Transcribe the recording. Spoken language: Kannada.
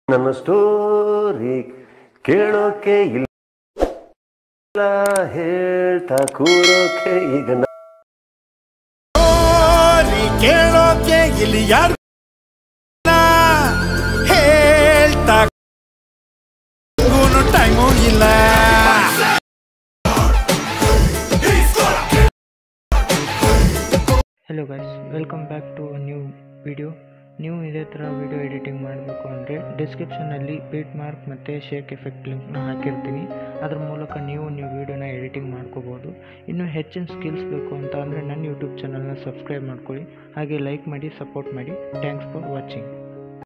ನನ್ನ ಸ್ಟೋರಿ ಕೇಳೋಕೆ ಇಲ್ಲ ಹೇಳ್ತಾ ಕೂರೋಕೆ ಈಗ ನ- ಸ್ಟೋರಿ ಕೇಳೋಕೆ ಇಲ್ಲಿ ಯಾರು ಹೇಳ್ತಾ ಟೈಮು ಇಲ್ಲ hello guys welcome back to new video ನೀವು ಇದೇ ಥರ ವಿಡಿಯೋ ಎಡಿಟಿಂಗ್ ಮಾಡಬೇಕು ಅಂದರೆ ಡಿಸ್ಕ್ರಿಪ್ಷನಲ್ಲಿ ಬೀಟ್ ಮಾರ್ಕ್ ಮತ್ತು ಶೇಕ್ ಎಫೆಕ್ಟ್ ಲಿಂಕ್ನ ಹಾಕಿರ್ತೀನಿ ಅದ್ರ ಮೂಲಕ ನೀವು ನೀವು ವಿಡಿಯೋನ ಎಡಿಟಿಂಗ್ ಮಾಡ್ಕೋಬೋದು ಇನ್ನೂ ಹೆಚ್ಚಿನ ಸ್ಕಿಲ್ಸ್ ಬೇಕು ಅಂತ ಅಂದರೆ ನನ್ನ ಯೂಟ್ಯೂಬ್ ಚಾನಲ್ನ ಸಬ್ಸ್ಕ್ರೈಬ್ ಮಾಡ್ಕೊಳ್ಳಿ ಹಾಗೆ ಲೈಕ್ ಮಾಡಿ ಸಪೋರ್ಟ್ ಮಾಡಿ ಥ್ಯಾಂಕ್ಸ್ ಫಾರ್ ವಾಚಿಂಗ್